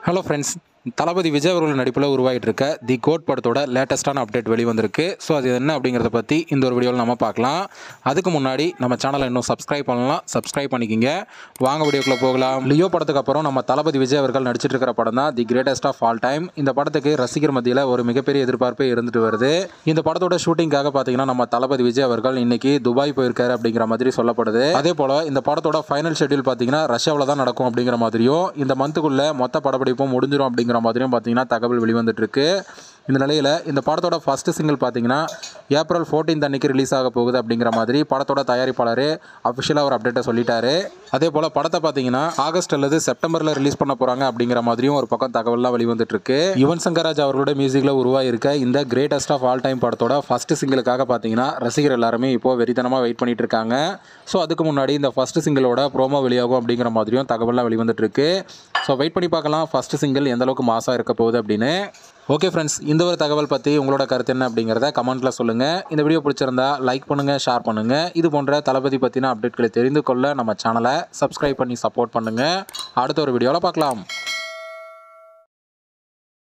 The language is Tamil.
ஹலோ ஃப்ரெண்ட்ஸ் தளபதி விஜய் அவர்கள் நடிப்பில் உருவாகிட்டு இருக்க தி கோட் படத்தோட லேட்டஸ்ட்டான அப்டேட் வெளிவந்திருக்கு ஸோ அது என்ன அப்படிங்கிறத பற்றி இந்த ஒரு வீடியோவில் நம்ம பார்க்கலாம் அதுக்கு முன்னாடி நம்ம சேனலை இன்னும் சப்ஸ்கிரைப் பண்ணலாம் சப்ஸ்கிரைப் பண்ணிக்கிங்க வாங்க வீடியோக்குள்ளே போகலாம் லியோ படத்துக்கு அப்புறம் நம்ம தளபதி விஜய் அவர்கள் நடிச்சிட்டு இருக்கிற படம் தான் The Greatest of All Time இந்த படத்துக்கு ரசிகர் மத்தியில் ஒரு மிகப்பெரிய எதிர்பார்ப்பே இருந்துட்டு வருது இந்த படத்தோட ஷூட்டிங்காக பார்த்தீங்கன்னா நம்ம தளபதி விஜய் அவர்கள் இன்னைக்கு துபாய் போயிருக்காரு அப்படிங்கிற மாதிரி சொல்லப்படுது அதே போல் இந்த படத்தோட ஃபைனல் ஷெட்யூல் பார்த்தீங்கன்னா ரஷ்யாவில் தான் நடக்கும் அப்படிங்கிற மாதிரியும் இந்த மந்த்துக்குள்ள மொத்த படப்பிடிப்பும் முடிஞ்சிடும் அப்படிங்கிற மாதிரியும் பார்த்தீங்கன்னா தகவல் வெளிவந்துட்டு இருக்கு இந்த நிலையில் இந்த படத்தோட ஃபர்ஸ்ட் சிங்கிள் பார்த்தீங்கன்னா ஏப்ரல் 14th அன்னைக்கு ரிலீஸ் ஆக போகுது அப்படிங்கிற மாதிரி படத்தோட தயாரிப்பாளர் அஃபிஷியலாக ஒரு அப்டேட்டை சொல்லிட்டாரு அதே போல் படத்தை பார்த்தீங்கன்னா ஆகஸ்ட் அல்லது செப்டம்பரில் ரிலீஸ் பண்ண போகிறாங்க அப்படிங்கிற மாதிரியும் ஒரு பக்கம் தகவல்லாம் வெளிவந்துட்டு இருக்கு யுவன் சங்கர் ராஜ் அவர்களோட மியூசிக்கில் உருவாயிருக்க இந்த கிரேட்டஸ்ட் ஆஃப் ஆல் டைம் படத்தோட ஃபர்ஸ்ட் சிங்கிளுக்காக பார்த்தீங்கன்னா ரசிகர் எல்லாருமே இப்போ வெறித்தனமாக வெயிட் பண்ணிட்டு இருக்காங்க ஸோ அதுக்கு முன்னாடி இந்த ஃபர்ஸ்ட் சிங்கிளோட ப்ரோமோ வெளியாகும் அப்படிங்கிற மாதிரியும் தகவல்லாம் வெளிவந்துட்டு இருக்கு ஸோ வெயிட் பண்ணி பார்க்கலாம் ஃபர்ஸ்ட் சிங்கிள் எந்த அளவுக்கு மாசாக இருக்க போகுது அப்படின்னு ஓகே ஃப்ரெண்ட்ஸ் இந்த ஒரு தகவல் பற்றி உங்களோட கருத்து என்ன அப்படிங்கிறத கமெண்ட்டில் சொல்லுங்கள் இந்த வீடியோ பிடிச்சிருந்தா லைக் பண்ணுங்கள் ஷேர் பண்ணுங்கள் இது போன்ற தளபதி பற்றின அப்டேட்களை தெரிந்து கொள்ள நம்ம சேனலை சப்ஸ்கிரைப் பண்ணி சப்போர்ட் பண்ணுங்கள் அடுத்த ஒரு வீடியோவில் பார்க்கலாம்